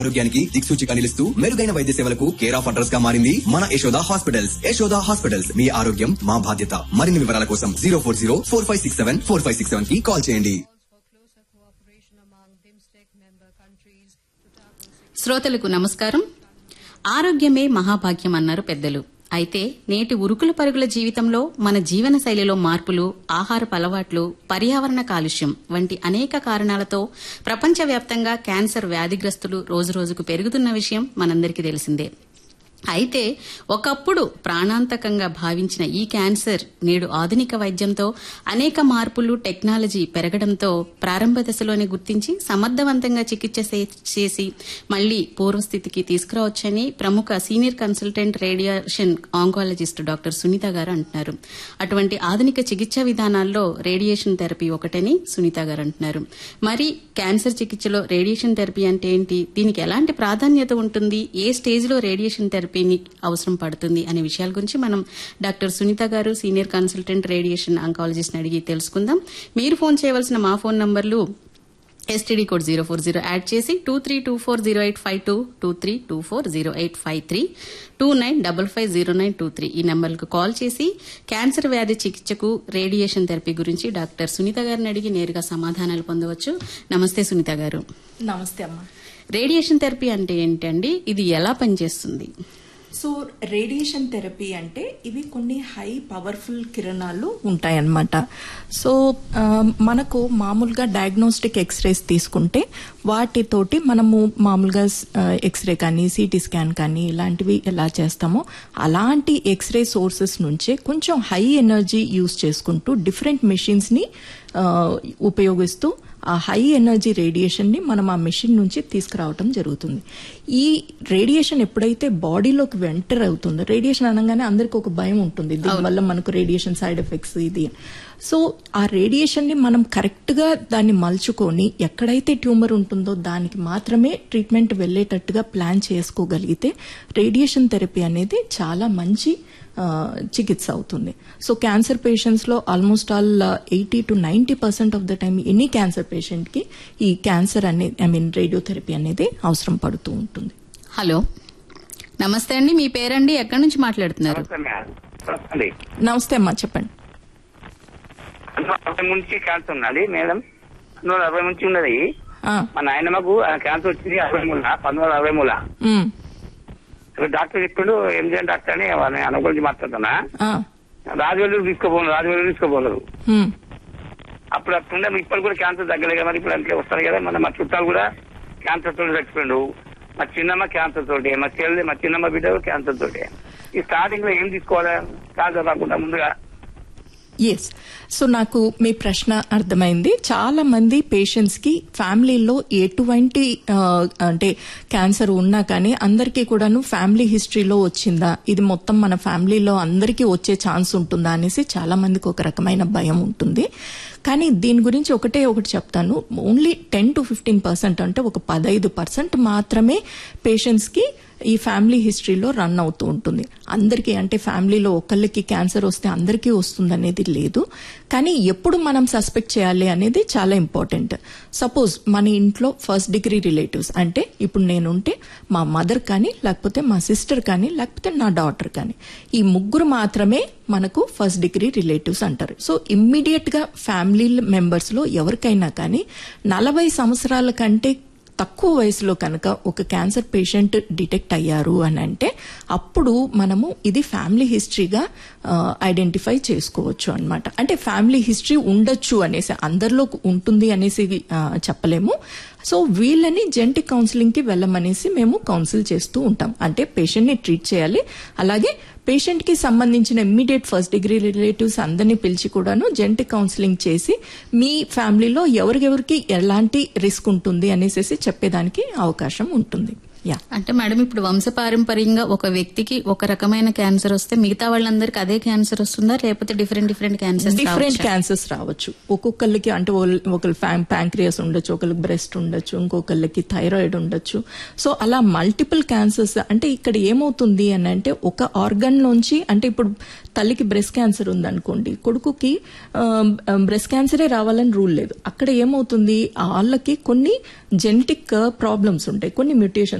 ఆరోగ్యానికి దిక్సూచిగా నిలుస్తూ మెరుగైన వైద్య సేవలకు కేర్ ఆఫ్ అడ్రస్ గా మారింది మన యశోద హాస్పిటల్స్ యశోద హాస్పిటల్స్ మీ ఆరోగ్యం మా బాధ్యత మరిన్ని వివరాల కోసం zero four zero four five six seven four five six seven కి కాల్ చేయండి for closer cooperation among BIMSTEC member countries to tackle శ్రోతలకు నమస్కారం ఆరోగ్యమే మహాభాగ్యం అన్నారు పెద్దలు అయితే నేటి ఉరుకుల పరుగుల జీవితంలో మన జీవన శైలిలో మార్పులు ఆహారపు అలవాట్లు పర్యావరణ కాలుష్యం వంటి అనేక కారణాలతో ప్రపంచవ్యాప్తంగా క్యాన్సర్ వ్యాధిగ్రస్తులు రోజురోజుకు పెరుగుతున్న విషయం మనందరికీ తెలిసిందే అయితే ఒకప్పుడు ప్రాణాంతకంగా భావించిన ఈ క్యాన్సర్ నేడు ఆధునిక వైద్యంతో అనేక మార్పులు టెక్నాలజీ పెరగడంతో ప్రారంభ దశలోనే గుర్తించి సమర్థవంతంగా చికిత్స చే- చేసి మళ్లీ పూర్వస్థితికి తీసుకురావచ్చని ప్రముఖ senior consultant radiation oncologist doctor Sunitha garu అంటున్నారు అటువంటి ఆధునిక చికిత్సా విధానాల్లో రేడియేషన్ థెరపీ ఒకటని సునీత గారు అంటున్నారు మరి క్యాన్సర్ చికిత్సలో రేడియేషన్ థెరపీ అంటే ఏంటి దీనికి ఎలాంటి ప్రాధాన్యత ఉంటుంది ఏ స్టేజ్ లో రేడియేషన్ థెరపీని అవసరం పడుతుంది అనే విషయాల గురించి మనం డాక్టర్ సునీత గారు సీనియర్ కన్సల్టెంట్ రేడియేషన్ ఆంకాలజిస్ట్ అడిగి తెలుసుకుందాం మీరు ఫోన్ చేయవలసిన మా ఫోన్ నంబర్లు STD code zero four zero add చేసి two three two four zero eight five two two three two four zero eight five three two nine double five zero nine two three ఈ నెంబర్లకు call చేసి cancer వ్యాధి చికిత్సకు radiation therapy గురించి doctor Sunitha గారిని అడిగి నేరుగా సమాధానాలు పొందవచ్చు నమస్తే సునీత గారు నమస్తే అమ్మా రేడియేషన్ థెరపీ అంటే ఏంటండి ఇది ఎలా పనిచేస్తుంది సో రేడియేషన్ థెరపీ అంటే ఇవి కొన్ని హై పవర్ఫుల్ కిరణాలు ఉంటాయన్నమాట సో ఆ, మనకు మామూలుగా డయాగ్నోస్టిక్ ఎక్స్రేస్ తీసుకుంటే వాటితోటి మనము మామూలుగా ఆ, ఎక్స్రే కానీ సిటీ స్కాన్ కానీ ఇలాంటివి ఎలా చేస్తామో అలాంటి ఎక్స్రే సోర్సెస్ నుంచే కొంచెం హై ఎనర్జీ యూస్ చేసుకుంటూ డిఫరెంట్ మెషిన్స్ని ఉపయోగిస్తూ ఆ హై ఎనర్జీ రేడియేషన్ ని మనం ఆ మెషిన్ నుంచి తీసుకురావటం జరుగుతుంది ఈ రేడియేషన్ ఎప్పుడైతే బాడీలోకి ఎంటర్ అవుతుందో రేడియేషన్ అనగానే అందరికి ఒక భయం ఉంటుంది దీనివల్ల మనకు రేడియేషన్ సైడ్ ఎఫెక్ట్స్ ఇది సో ఆ రేడియేషన్ ని మనం కరెక్ట్ గా దాన్ని మలుచుకొని ఎక్కడైతే ట్యూమర్ ఉంటుందో దానికి మాత్రమే ట్రీట్మెంట్ వెళ్లేటట్టుగా ప్లాన్ చేసుకోగలిగితే రేడియేషన్ థెరపీ అనేది చాలా మంచి ఆ, చికిత్స అవుతుంది సో క్యాన్సర్ పేషెంట్స్ లో almost all eighty to ninety percent of the time any cancer patient కి ఈ క్యాన్సర్ అనేది ఐ మీన్ రేడియోథెరపీ అనేది అవసరం పడుతూ ఉంటుంది హలో నమస్తే అండి మీ పేరండి ఎక్కడి నుంచి మాట్లాడుతున్నారు నమస్తే మేడం. నమస్తే. నమస్తే అమ్మా చెప్పండి నూట అరవై నుంచి క్యాన్సర్ ఉన్నది మేడం నూట అరవై నుంచి ఉన్నది ఆ, మా నాయనమ్మకు ఆ క్యాన్సర్ వచ్చింది అరవై మూల పంతొమ్మిది వందల అరవై మూల ఉమ్, ఇప్పుడు డాక్టర్ చెప్పిండు ఎంజిఎం డాక్టర్ అని వాళ్ళ అన్న గురించి మాట్లాడుతున్నా ఆ, రాజవెల్లు తీసుకోపోను రాజవెల్లు తీసుకోపోలేదు ఉమ్, అప్పుడు అట్లుండే ఇప్పుడు కూడా క్యాన్సర్ తగ్గలేదు కదా మరి ఇప్పుడు అంతే వస్తారు కదా మన మా చుట్టాలు కూడా క్యాన్సర్ తోటి చచ్చిపోయిండు మా చిన్నమ్మ క్యాన్సర్ తోటి మా చెల్లి మా చిన్నమ్మ బిడ్డ కూడా క్యాన్సర్ తోటి ఈ స్టార్టింగ్ లో ఏం తీసుకోవాలి క్యాన్సర్ రాకుండా ముందుగా ఎస్ సో నాకు మీ ప్రశ్న అర్థమైంది చాలా మంది పేషెంట్స్ కి ఫ్యామిలీలో ఎటువంటి ఆ, అంటే క్యాన్సర్ ఉన్నా కానీ అందరికీ కూడాను ఫ్యామిలీ హిస్టరీలో వచ్చిందా ఇది మొత్తం మన ఫ్యామిలీలో అందరికీ వచ్చే ఛాన్స్ ఉంటుందా అనేసి చాలా మందికి ఒక రకమైన భయం ఉంటుంది కానీ దీని గురించి ఒకటే ఒకటి చెప్తాను only ten to fifteen percent అంటే ఒక పదహైదు పర్సెంట్ మాత్రమే పేషెంట్స్ కి ఈ ఫ్యామిలీ హిస్టరీలో రన్ అవుతూ ఉంటుంది అందరికీ అంటే ఫ్యామిలీలో ఒకళ్ళకి క్యాన్సర్ వస్తే అందరికీ వస్తుంది అనేది లేదు కానీ ఎప్పుడు మనం సస్పెక్ట్ చేయాలి అనేది చాలా ఇంపార్టెంట్ సపోజ్ మన ఇంట్లో ఫస్ట్ డిగ్రీ రిలేటివ్స్ అంటే ఇప్పుడు నేనుంటే మా మదర్ కానీ లేకపోతే మా సిస్టర్ కానీ లేకపోతే నా డాటర్ కానీ ఈ ముగ్గురు మాత్రమే మనకు ఫస్ట్ డిగ్రీ రిలేటివ్స్ అంటారు సో ఇమ్మీడియట్ గా ఫ్యామిలీ మెంబర్స్ లో ఎవరికైనా కానీ నలభై సంవత్సరాల కంటే తక్కువ వయసులో కనుక ఒక క్యాన్సర్ పేషెంట్ డిటెక్ట్ అయ్యారు అని అంటే అప్పుడు మనము ఇది ఫ్యామిలీ హిస్టరీగా ఐడెంటిఫై చేసుకోవచ్చు అన్నమాట అంటే ఫ్యామిలీ హిస్టరీ ఉండొచ్చు అనేసి అందరిలో ఉంటుంది అనేసి ఆ, చెప్పలేము సో వీళ్ళని జెంటిక్ కౌన్సిలింగ్ కి వెళ్ళమనేసి మేము కౌన్సిల్ చేస్తూ ఉంటాం అంటే పేషెంట్ ని ట్రీట్ చేయాలి అలాగే పేషెంట్ కి సంబంధించిన ఇమ్మీడియట్ ఫస్ట్ డిగ్రీ రిలేటివ్స్ అందరినీ పిలిచి కూడాను జెంటిక్ కౌన్సిలింగ్ చేసి మీ ఫ్యామిలీలో ఎవరికెవరికి ఎలాంటి రిస్క్ ఉంటుంది అనేసి చెప్పేదానికి అవకాశం ఉంటుంది యా అంటే మేడం ఇప్పుడు వంశపారంపర్యంగా ఒక వ్యక్తికి ఒక రకమైన క్యాన్సర్ వస్తే మిగతా వాళ్ళందరికీ అదే క్యాన్సర్ వస్తుందా లేకపోతే different different cancer different cancers రావచ్చు ఒక్కొక్కరికి అంటే ఒకరి ప్యాంక్రియాస్ ఉండొచ్చు ఒకరికి బ్రెస్ట్ ఉండొచ్చు ఇంకొకళ్ళకి థైరాయిడ్ ఉండొచ్చు సో అలా మల్టిపుల్ క్యాన్సర్స్ అంటే ఇక్కడ ఏమవుతుంది అని అంటే ఒక ఆర్గన్ నుంచి అంటే ఇప్పుడు తల్లికి బ్రెస్ట్ క్యాన్సర్ ఉందనుకోండి కొడుకుకి బ్రెస్ట్ క్యాన్సరే రావాలని రూల్ లేదు అక్కడ ఏమవుతుంది వాళ్ళకి కొన్ని జెనెటిక్ ప్రాబ్లమ్స్ ఉంటాయి కొన్ని మ్యూటేషన్